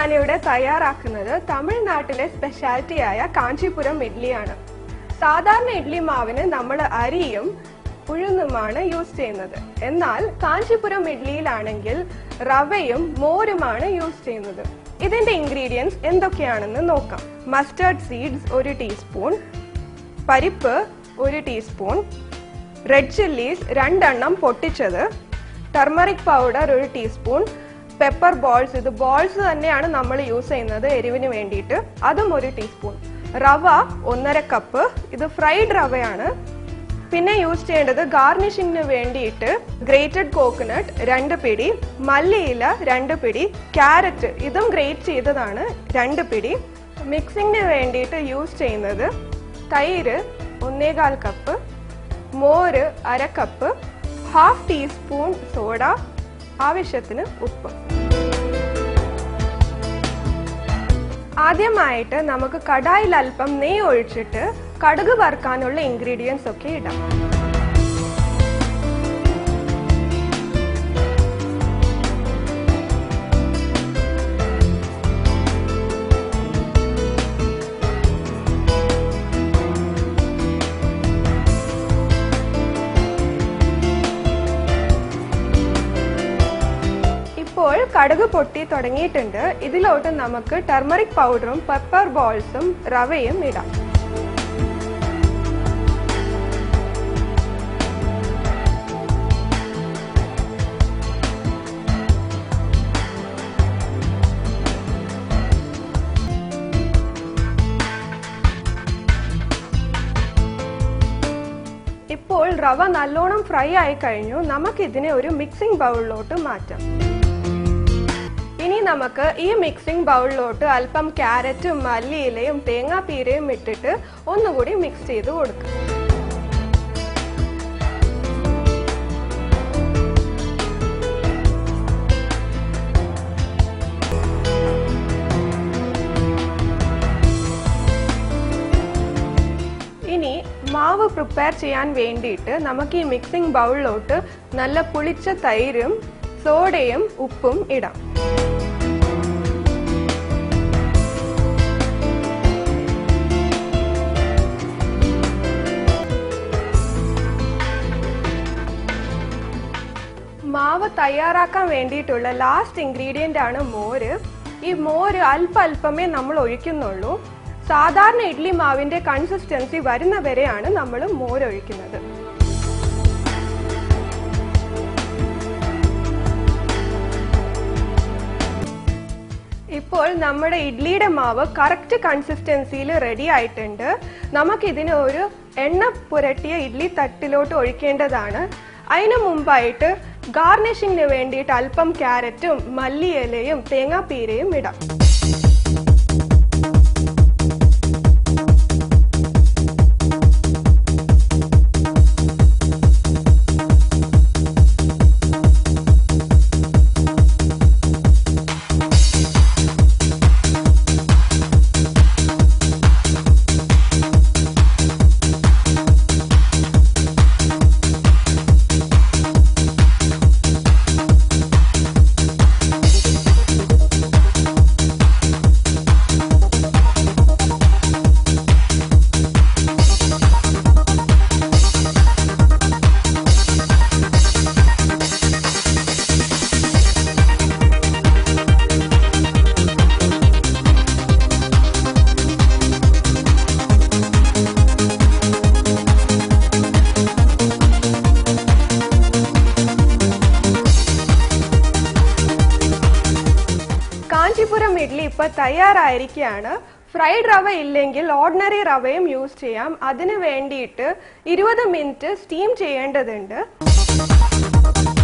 ഞാനിവിടെ തയ്യാറാക്കുന്നത് തമിഴ്നാട്ടിലെ സ്പെഷ്യാലിറ്റിയായ കാഞ്ചീപുരം ഇഡ്ഡലിയാണ് സാധാരണ ഇഡ്ഡലി മാവിന് നമ്മൾ അരിയും ഉഴുന്നുമാണ് യൂസ് ചെയ്യുന്നത് എന്നാൽ കാഞ്ചീപുരം ഇഡ്ഡലിയിലാണെങ്കിൽ റവയും മോരുമാണ് യൂസ് ചെയ്യുന്നത് ഇതിന്റെ ഇൻഗ്രീഡിയൻസ് എന്തൊക്കെയാണെന്ന് നോക്കാം മസ്റ്റർഡ് സീഡ്സ് ഒരു ടീസ്പൂൺ പരിപ്പ് ഒരു ടീസ്പൂൺ റെഡ് ചില്ലീസ് രണ്ടെണ്ണം പൊട്ടിച്ചത് ടർമറിക് പൗഡർ ഒരു ടീസ്പൂൺ പെപ്പർ ബോൾസ് ഇത് ബോൾസ് തന്നെയാണ് നമ്മൾ യൂസ് ചെയ്യുന്നത് എരിവിന് വേണ്ടിയിട്ട് അതും ഒരു ടീസ്പൂൺ റവ ഒന്നര കപ്പ് ഇത് ഫ്രൈഡ് റവയാണ് പിന്നെ യൂസ് ചെയ്യേണ്ടത് ഗാർണിഷിങ്ങിന് വേണ്ടിയിട്ട് ഗ്രേറ്റഡ് കോക്കനട്ട് രണ്ട് പിടി മല്ലിയില രണ്ട് പിടി ക്യാരറ്റ് ഇതും ഗ്രേറ്റ് ചെയ്തതാണ് രണ്ട് പിടി മിക്സിങ്ങിന് വേണ്ടിയിട്ട് യൂസ് ചെയ്യുന്നത് തൈര് ഒന്നേകാൽ കപ്പ് മോര് അര കപ്പ് ഹാഫ് ടീസ്പൂൺ സോഡ ആവശ്യത്തിന് ഉപ്പ് ആദ്യമായിട്ട് നമുക്ക് കടായിൽ അല്പം നെയ്യ് ഒഴിച്ചിട്ട് കടുക് വറുക്കാനുള്ള ഇൻഗ്രീഡിയൻസ് ഒക്കെ ഇടാം ഇപ്പോൾ കടുക് പൊട്ടി തുടങ്ങിയിട്ടുണ്ട് ഇതിലോട്ട് നമുക്ക് ടർമറിക് പൗഡറും പെപ്പർ ബോൾസും റവയും ഇടാം ഇപ്പോൾ റവ നല്ലോണം ഫ്രൈ ആയി കഴിഞ്ഞു നമുക്ക് ഇതിനെ ഒരു മിക്സിംഗ് ബൗളിലോട്ട് മാറ്റാം ഇനി നമുക്ക് ഈ മിക്സിംഗ് ബൗളിലോട്ട് അല്പം ക്യാരറ്റും മല്ലിയിലയും തേങ്ങാപ്പീരയും ഇട്ടിട്ട് ഒന്നുകൂടി മിക്സ് ചെയ്ത് കൊടുക്കാം ഇനി മാവ് പ്രിപ്പയർ ചെയ്യാൻ വേണ്ടിയിട്ട് നമുക്ക് ഈ മിക്സിംഗ് ബൗളിലോട്ട് നല്ല പുളിച്ച തൈരും സോഡയും ഉപ്പും ഇടാം മാവ് തയ്യാറാക്കാൻ വേണ്ടിയിട്ടുള്ള ലാസ്റ്റ് ഇൻഗ്രീഡിയന്റ് ആണ് മോര് ഈ മോര് അല്പ അല്പമേ നമ്മൾ ഒഴിക്കുന്നുള്ളൂ സാധാരണ ഇഡ്ലി മാവിന്റെ കൺസിസ്റ്റൻസി വരുന്ന വരെയാണ് നമ്മൾ മോര് ഒഴിക്കുന്നത് ഇപ്പോൾ നമ്മുടെ ഇഡ്ലിയുടെ മാവ് കറക്റ്റ് കൺസിസ്റ്റൻസിയിൽ റെഡി ആയിട്ടുണ്ട് നമുക്കിതിന് ഒരു എണ്ണ പുരട്ടിയ ഇഡ്ലി തട്ടിലോട്ട് ഒഴിക്കേണ്ടതാണ് അതിനു മുമ്പായിട്ട് ഗാർണിഷിങ്ങിന് വേണ്ടിയിട്ട് അല്പം ക്യാരറ്റും മല്ലിയിലയും തേങ്ങാപ്പീരയും ഇടാം കാഞ്ചിപുരം ഇഡ്ഡലി ഇപ്പൊ തയ്യാറായിരിക്കുകയാണ് ഫ്രൈഡ് റവ ഇല്ലെങ്കിൽ ഓർഡിനറി റവയും യൂസ് ചെയ്യാം അതിന് വേണ്ടിയിട്ട് ഇരുപത് മിനിറ്റ് സ്റ്റീം ചെയ്യേണ്ടതുണ്ട്